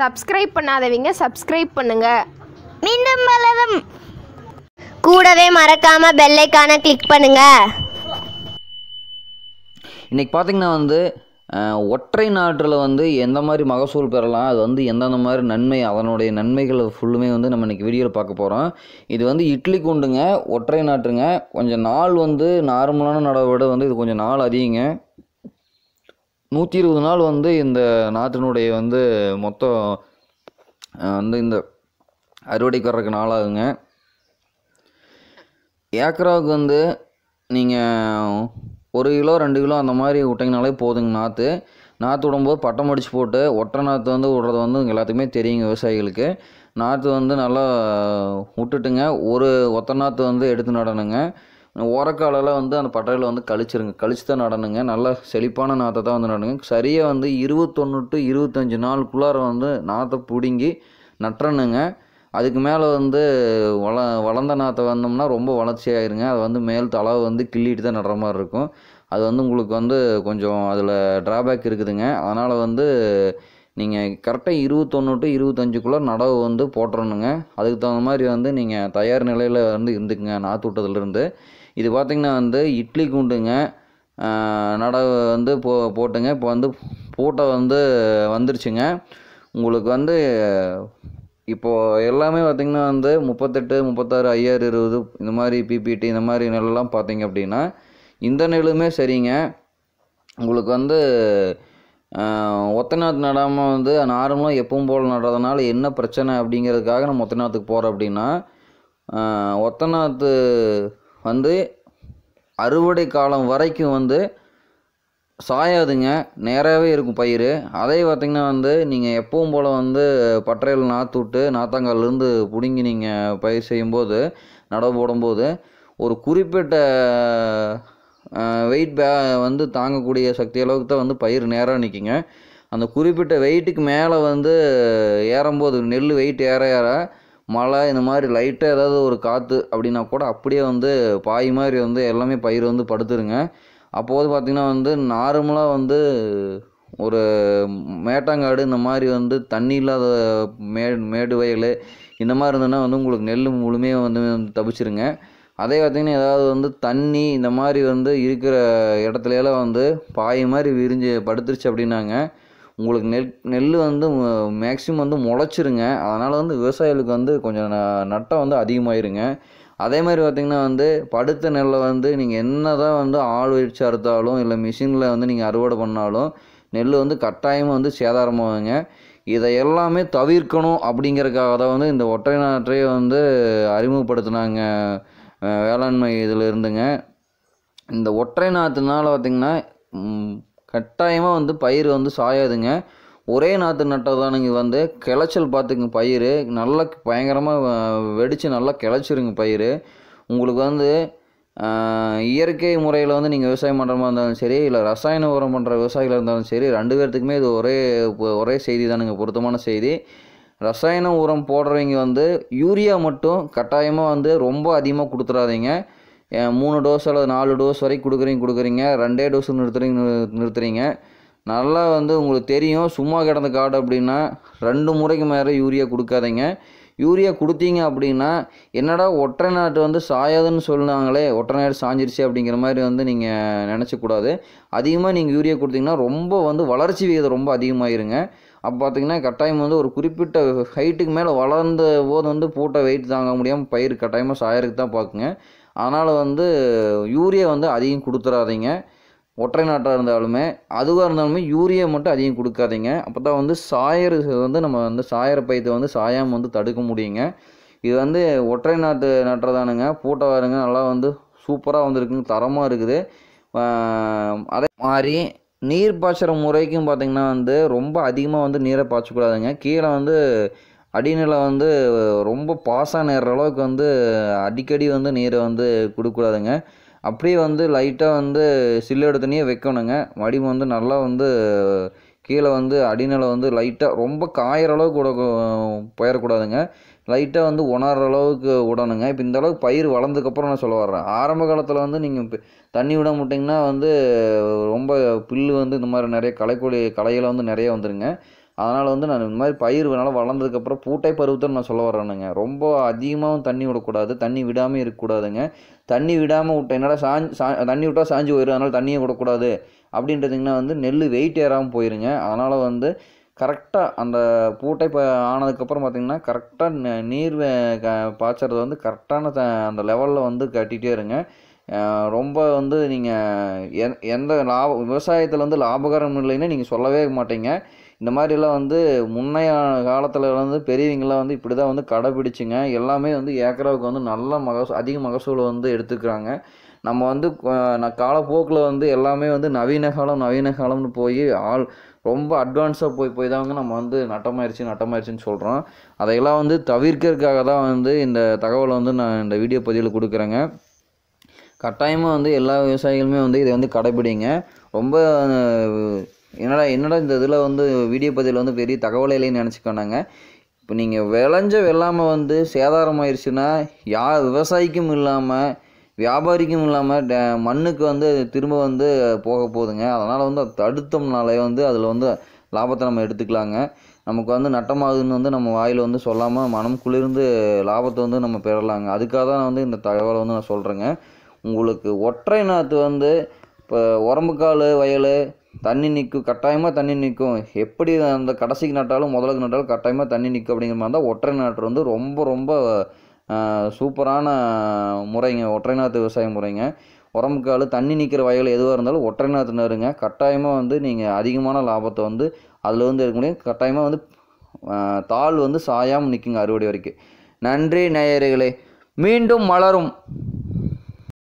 subscribe பண்ணாதவங்க subscribe பண்ணுங்க மீண்டும் வளரும் கூடவே மறக்காம பெல் ஐக்கானை கிளிக் பண்ணுங்க இன்றைக்கி பார்த்தீங்கன்னா வந்து அஹ், ஒற்றை நாட்டில் வந்து எந்த மாதிரி மகசூல் பெறலாம் அது வந்து எந்தெந்த மாதிரி நன்மை அதனுடைய நன்மைகள் ஃபுல்லுமே வந்து நம்ம இன்றைக்கி வீடியோவில் பார்க்க போகிறோம் இது வந்து இட்லி குண்டுங்க ஒற்றை நாட்டுங்க கொஞ்சம் நாள் வந்து நார்மலான நடவை விட வந்து இது கொஞ்சம் நாள் அதிகங்க நூற்றி இருபது நாள் வந்து இந்த நாட்டினுடைய வந்து மொத்தம் அஹ், வந்து இந்த அறுவடைக்கு வர்றதுக்கு நாளாகுங்க ஏக்கராவுக்கு வந்து நீங்கள் ஒரு கிலோ ரெண்டு கிலோ அந்த மாதிரி விட்டிங்கனாலே போதுங்க நாற்று நாற்று விடும்போது பட்டம் அடிச்சு போட்டு ஒற்றை நாற்று வந்து விடுறது வந்து உங்க எல்லாத்துக்குமே தெரியுங்க விவசாயிகளுக்கு நாற்று வந்து நல்லா விட்டுட்டுங்க ஒரு ஒத்த நாற்று வந்து எடுத்து நடணுங்க ஓரக்காலில் வந்து அந்த பட்டையில் வந்து கழிச்சிருங்க கழிச்சு தான் நடணுங்க நல்லா செழிப்பான நாற்றை தான் வந்து நடணுங்க சரியாக வந்து இருபத்தொன்று டு இருபத்தஞ்சி நாளுக்குள்ளார வந்து நாற்றை பிடுங்கி நட்டுறணுங்க அதுக்கு மேலே வந்து வள வளர்ந்த நாற்றை வந்தோம்னா ரொம்ப வளர்ச்சி ஆயிருங்க அது வந்து மேல் தலை வந்து கிள்ளிட்டு தான் நடுற மாதிரி இருக்கும் அது வந்து உங்களுக்கு வந்து கொஞ்சம் அதில் ட்ராபேக் இருக்குதுங்க அதனால் வந்து நீங்கள் கரெக்டாக இருபத்தொன்று டு இருபத்தஞ்சுக்குள்ளே நடவு வந்து போட்டுறணுங்க அதுக்கு தகுந்த மாதிரி வந்து நீங்கள் தயார் நிலையில் வந்து இருந்துக்குங்க நாற்று விட்டதுலேருந்து இது பார்த்திங்கன்னா வந்து இட்லி குண்டுங்க ஆஹ் நடவு வந்து போ போட்டுங்க இப்போ வந்து பூட்டை வந்து வந்துருச்சுங்க உங்களுக்கு வந்து இப்போது எல்லாமே பார்த்திங்கன்னா வந்து முப்பத்தெட்டு முப்பத்தாறு ஐயாறு இருபது இந்த மாதிரி பிபிடி இந்த மாதிரி நெல்லெல்லாம் பார்த்தீங்க அப்படின்னா இந்த நெல்லுமே சரிங்க உங்களுக்கு வந்து ஆஹ், ஒத்த நாற்று நடாமல் வந்து நார்மலாக எப்பவும் போல் நடுறதுனால என்ன பிரச்சனை அப்படிங்கிறதுக்காக நம்ம ஒத்த நாற்றுக்கு போகிறோம் அப்படின்னா ஆஹ், ஒத்த நாற்று வந்து அறுவடை காலம் வரைக்கும் வந்து சாயாதுங்க நேராகவே இருக்கும் பயிர் அதே பார்த்திங்கன்னா வந்து நீங்கள் எப்பவும் போல் வந்து பட்டறையில் நாற்று விட்டு நாத்தாங்கால்லேருந்து பிடுங்கி நீங்கள் பயிர் செய்யும்போது நடவு போடும்போது ஒரு குறிப்பிட்ட வெயிட் பே வந்து தாங்கக்கூடிய சக்தி அளவுக்கு தான் வந்து பயிர் நேராக நிற்குங்க அந்த குறிப்பிட்ட வெயிட்டுக்கு மேலே வந்து ஏறும்போது நெல் வெயிட் ஏற ஏற மழை இந்த மாதிரி லைட்டாக ஏதாவது ஒரு காற்று அப்படின்னா கூட அப்படியே வந்து பாய் மாதிரி வந்து எல்லாமே பயிர் வந்து படுத்துருங்க அப்போது பார்த்திங்கன்னா வந்து நார்மலாக வந்து ஒரு மேட்டாங்காடு இந்த மாதிரி வந்து தண்ணி இல்லாத மே மேடு வயல் இந்த மாதிரி இருந்ததுன்னா வந்து உங்களுக்கு நெல் முழுமையாக வந்து வந்து தப்பிச்சிருங்க அதே பார்த்திங்கன்னா ஏதாவது வந்து தண்ணி இந்த மாதிரி வந்து இருக்கிற இடத்துல எல்லாம் வந்து பாய் மாதிரி விரிஞ்சு படுத்துருச்சு அப்படின்னாங்க உங்களுக்கு நெல் நெல் வந்து மேக்ஸிமம் வந்து முளைச்சிருங்க அதனால் வந்து விவசாயிகளுக்கு வந்து கொஞ்சம் ந- நட்டம் வந்து அதிகமாயிருங்க அதே மாதிரி பார்த்திங்கன்னா வந்து படுத்த நெல்லை வந்து நீங்கள் என்ன தான் வந்து ஆள் வச்சு அறுத்தாலும் இல்லை மிஷினில் வந்து நீங்கள் அறுவடை பண்ணாலும் நெல் வந்து கட்டாயமாக வந்து சேதாரமாகுங்க இதை எல்லாமே தவிர்க்கணும் அப்படிங்கறதுக்காக தான் வந்து இந்த ஒற்றை நாற்றையே வந்து அறிமுகப்படுத்தினாங்க அஹ், வேளாண்மை இதில் இருந்துங்க இந்த ஒற்றை நாற்றுனால பார்த்திங்கன்னா கட்டாயமாக வந்து பயிர் வந்து சாயாதுங்க ஒரே நாற்று நட்டதானுங்க வந்து கிளைச்சல் பார்த்துங்க பயிர் நல்லா பயங்கரமாக வெடித்து நல்லா கிளைச்சிருங்க பயிர் உங்களுக்கு வந்து ஆஹ், இயற்கை முறையில் வந்து நீங்கள் விவசாயம் பண்ணுற மாதிரி இருந்தாலும் சரி இல்லை ரசாயன உரம் பண்ணுற விவசாயிகளாக இருந்தாலும் சரி ரெண்டு பேர்த்துக்குமே இது ஒரே ஒரே செய்தி தானுங்க பொருத்தமான செய்தி ரசாயன உரம் போடுறவங்க வந்து யூரியா மட்டும் கட்டாயமாக வந்து ரொம்ப அதிகமாக கொடுத்துறாதீங்க ஏன் மூணு டோஸ் அல்லது நாலு டோஸ் வரைக்கும் கொடுக்குறீங்க கொடுக்குறீங்க ரெண்டே டோஸ் நிறுத்துறீங்க நிறு- நிறுத்துறீங்க நல்லா வந்து உங்களுக்கு தெரியும் சும்மா கிடந்த காடு அப்படின்னா ரெண்டு முறைக்கு மேலே யூரியா கொடுக்காதீங்க யூரியா கொடுத்தீங்க அப்படின்னா என்னடா ஒற்றை நாட்டு வந்து சாயாதுன்னு சொன்னாங்களே ஒற்றை நாட்டு சாஞ்சிருச்சு அப்படிங்கிற மாதிரி வந்து நீங்கள் நினச்சக்கூடாது அதிகமாக நீங்கள் யூரியா கொடுத்தீங்கன்னா ரொம்ப வந்து வளர்ச்சி விகிதம் ரொம்ப அதிகமாயிருங்க அப்போ பார்த்தீங்கன்னா கட்டாயம் வந்து ஒரு குறிப்பிட்ட ஹைட்டுக்கு மேலே வளர்ந்த போது வந்து பூட்டை வெயிட் தாங்க முடியாமல் பயிர் கட்டாயமாக சாயறதுக்கு தான் பார்க்குங்க அதனால் வந்து யூரியா வந்து அதிகம் கொடுத்துறாதீங்க ஒற்றை நாட்டாக இருந்தாலுமே அதுவாக இருந்தாலுமே யூரியா மட்டும் அதிகம் கொடுக்காதீங்க அப்போ தான் வந்து சாயர் வந்து நம்ம வந்து சாயர பயித்தை வந்து சாயாமல் வந்து தடுக்க முடியுங்க இது வந்து ஒற்றை நாட்டு நட்டுறதானுங்க பூட்டை வாருங்க நல்லா வந்து சூப்பராக வந்துருக்குங்க தரமாக இருக்குது ஆஹ் அதே மாதிரி நீர் பாய்ச்சுற முறைக்கும் பார்த்திங்கன்னா வந்து ரொம்ப அதிகமாக வந்து நீரை பாய்ச்சக்கூடாதுங்க கீழே வந்து அடிநிலை வந்து ரொம்ப பாசாக நேர்ற அளவுக்கு வந்து அடிக்கடி வந்து நீரை வந்து கொடுக்கக்கூடாதுங்க அப்படியே வந்து லைட்டாக வந்து சில்லோட தண்ணியை வைக்கணுங்க வடிவம் வந்து நல்லா வந்து கீழே வந்து அடிநிலை வந்து லைட்டாக ரொம்ப காயிற அளவுக்கு விட போயிடக்கூடாதுங்க லைட்டாக வந்து உணர்ற அளவுக்கு விடணுங்க இப்போ இந்த அளவுக்கு பயிர் வளர்ந்ததுக்கப்புறம் நான் சொல்ல வர்றேன் ஆரம்ப காலத்தில் வந்து நீங்கள் தண்ணி விட மாட்டிங்கன்னா வந்து ரொம்ப புல்லு வந்து இந்த மாதிரி நிறைய களைக்கொல்லி களைகளை வந்து நிறைய வந்துருங்க அதனால் வந்து நான் இந்த மாதிரி பயிர் நல்லா வளர்ந்ததுக்கப்புறம் பூட்டை பருவத்தை நான் சொல்ல வரேனுங்க ரொம்ப அதிகமாகவும் தண்ணி விடக்கூடாது தண்ணி விடாமல் இருக்கக்கூடாதுங்க தண்ணி விடாமல் விட்ட என்னடா சாஞ்சு சா தண்ணி விட்டால் சாஞ்சு போயிடும் அதனால் தண்ணியை விடக்கூடாது அப்படின்றதுங்கன்னா வந்து நெல் வெயிட் ஏறாமல் போயிருங்க அதனால் வந்து கரெக்டாக அந்த பூட்டை ப ஆனதுக்கப்புறம் பார்த்திங்கன்னா கரெக்டாக நீர் வே- க- பாய்ச்சறது வந்து கரெக்டான த அந்த லெவலில் வந்து கட்டிகிட்டே இருங்க அஹ் ரொம்ப வந்து நீங்கள் எந்த லாப விவசாயத்தில் வந்து லாபகரம் இல்லைன்னு நீங்கள் சொல்லவே மாட்டீங்க இந்த மாதிரிலாம் வந்து முன்னைய காலத்தில் வந்து பெரியவங்களாம் வந்து இப்படி தான் வந்து கடைபிடிச்சுங்க எல்லாமே வந்து ஏக்கராவுக்கு வந்து நல்ல மகசூ அதிக மகசூலை வந்து எடுத்துக்கிறாங்க நம்ம வந்து அஹ், நான் காலப்போக்கில் வந்து எல்லாமே வந்து நவீன காலம் நவீன காலம்னு போய் ஆள் ரொம்ப அட்வான்ஸாக போய் போய் தாங்க நம்ம வந்து நட்டமாயிருச்சு நட்டமாயிருச்சுன்னு சொல்கிறோம் அதையெல்லாம் வந்து தவிர்க்கிறதுக்காக தான் வந்து இந்த தகவலை வந்து நான் இந்த வீடியோ பதிவில் கொடுக்குறேங்க கட்டாயமாக வந்து எல்லா விவசாயிகளுமே வந்து இதை வந்து கடைபிடிங்க ரொம்ப அஹ், என்னடா என்னடா இந்த இதில் வந்து வீடியோ பதிவில் வந்து பெரிய தகவலே இல்லைன்னு நினச்சிக்கோனாங்க இப்போ நீங்கள் விளைஞ்ச வெள்ளாமல் வந்து சேதாரமாயிருச்சுன்னா யா விவசாயிக்கும் இல்லாமல் வியாபாரிக்கும் இல்லாமல் டே மண்ணுக்கு வந்து அது திரும்ப வந்து போக போகுதுங்க அதனால் வந்து அதை தடுத்தோம்னாலே வந்து அதில் வந்து லாபத்தை நம்ம எடுத்துக்கலாங்க நமக்கு வந்து நட்டமாகுதுன்னு வந்து நம்ம வாயில் வந்து சொல்லாமல் மனம் குளிர்ந்து லாபத்தை வந்து நம்ம பெறலாங்க அதுக்காக தான் நான் வந்து இந்த தகவலை வந்து நான் சொல்கிறேங்க உங்களுக்கு ஒற்றை நாற்று வந்து இப்போ உரம்புக்கால் வயல் தண்ணி நிற்கும் கட்டாயமாக தண்ணி நிற்கும் எப்படி அந்த கடைசிக்கு நட்டாலும் முதலுக்கு நட்டாலும் கட்டாயமாக தண்ணி நிற்கும் அப்படிங்கிற மாதிரி தான் ஒற்றை நாற்று வந்து ரொம்ப ரொம்ப ஆஹ், சூப்பரான முறைங்க ஒற்றை நாற்று விவசாய முறைங்க உரம்புக்கால் தண்ணி நிற்கிற வயல் எதுவாக இருந்தாலும் ஒற்றை நாற்று நறுங்க கட்டாயமாக வந்து நீங்கள் அதிகமான லாபத்தை வந்து அதில் வந்து எடுக்க முடியும் கட்டாயமாக வந்து ஆஹ், தாள் வந்து சாயாமல் நிற்குங்க அறுவடை வரைக்கும் நன்றி நேயர்களே மீண்டும் மலரும்